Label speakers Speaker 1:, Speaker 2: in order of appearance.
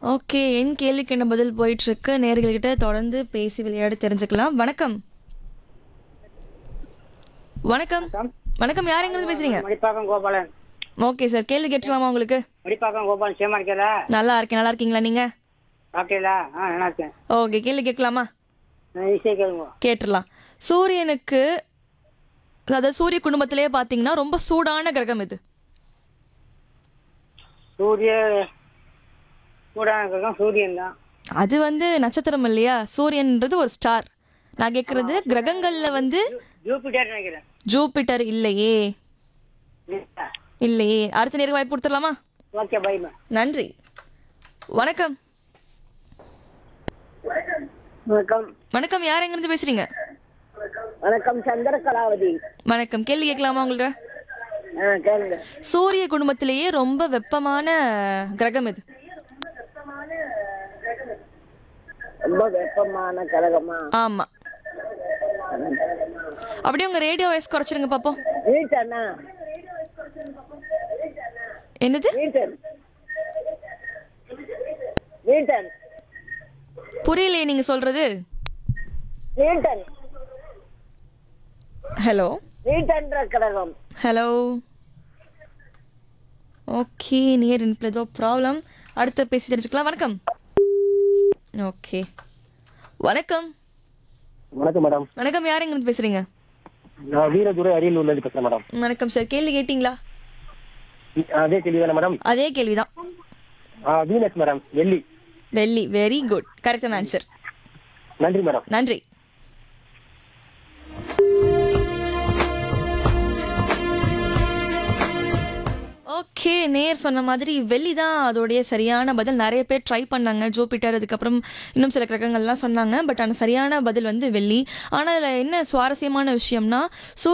Speaker 1: okay என் கேள்விக்கு என்ன பதில் போயிட்டு இருக்கு நேர்கள்கிட்ட தொடர்ந்து பேசி விளையாட தெரிஞ்சுக்கலாம் வணக்கம் வணக்கம் வணக்கம் யார் எங்கிருந்து பேசுறீங்க
Speaker 2: மடிப்பாக்கம் கோபாலன்
Speaker 1: ஓகே சார் கேள்வி கேட்டுக்கலாமா உங்களுக்கு
Speaker 2: மடிப்பாக்கம் கோபாலன் சேமா இருக்கல
Speaker 1: நல்லா இருக்கேன் நல்லா இருக்கீங்களா நீங்க
Speaker 2: சாப்பிட்டீங்களா ஆ நல்லா இருக்கேன்
Speaker 1: ஓகே கேள்வி கேட்கலாமா
Speaker 2: நான் ஈஸியாக கேளுங்க
Speaker 1: கேட்டுடலாம் சூரியனுக்கு அதாவது சூரிய குடும்பத்திலேயே பார்த்தீங்கன்னா ரொம்ப சூடான கிரகம் இது
Speaker 2: சூரிய சூடான கிரகம் சூரியன் தான்
Speaker 1: அது வந்து நட்சத்திரம் இல்லையா சூரியன்ன்றது ஒரு ஸ்டார் நான் கேட்கறது கிரகங்கள்ல வந்து
Speaker 2: ஜூபிட்டர் நினைக்கிறேன்
Speaker 1: ஜூபிட்டர் இல்லையே இல்லையே அடுத்த நேரம் வாய்ப்பு கொடுத்துடலாமா
Speaker 2: ஓகே பைமா
Speaker 1: நன்றி வணக்கம்
Speaker 2: வணக்கம்
Speaker 1: வணக்கம் யார் எங்கிருந்து பேசுறீங்க
Speaker 2: வணக்கம் சந்திர கலாவதி
Speaker 1: வணக்கம் கேள்வி கேட்கலாமா உங்கள்ட்ட
Speaker 2: ஆ கேளுங்க
Speaker 1: சூரிய குடும்பத்திலேயே ரொம்ப வெப்பமான கிரகம் இது
Speaker 2: ரொம்ப வெப்பமான கழகமா
Speaker 1: ஆமா அப்படியே உங்க ரேடியோ வாய்ஸ் குறைச்சிருங்க பாப்போம்
Speaker 2: நீட்டண்ணா
Speaker 1: என்னது
Speaker 2: நீட்டன் நீட்டன்
Speaker 1: புரியலையே நீங்க சொல்றது
Speaker 2: நீட்டன்
Speaker 1: ஹலோ
Speaker 2: நீட்டன்ற கழகம்
Speaker 1: ஹலோ ஓகே நியர் இன்பில் ஏதோ ப்ராப்ளம் அடுத்து பேசி தெரிஞ்சுக்கலாம் வணக்கம் ஓகே வணக்கம்
Speaker 3: வணக்கம் மேடம்
Speaker 1: வணக்கம் யார் எங்கிருந்து பேசுறீங்க
Speaker 3: நான் வீரதுரை அரியலூர்ல இருந்து பேசுறேன் மேடம்
Speaker 1: வணக்கம் சார் கேள்வி கேட்டிங்களா
Speaker 3: அதே கேள்வி தானே மேடம்
Speaker 1: அதே கேள்விதான்
Speaker 3: ஆ, வீனஸ் மேடம் வெள்ளி
Speaker 1: வெள்ளி வெரி குட் கரெக்டான ஆன்சர்
Speaker 3: நன்றி மேடம்
Speaker 1: நன்றி ஓகே நேர் சொன்ன மாதிரி வெள்ளி தான் அதோடைய சரியான பதில் நிறைய பேர் ட்ரை பண்ணாங்க ஜூபிட்டர் அதுக்கப்புறம் இன்னும் சில கிரகங்கள்லாம் சொன்னாங்க பட் ஆனால் சரியான பதில் வந்து வெள்ளி ஆனால் இதில் என்ன சுவாரஸ்யமான விஷயம்னா சூரிய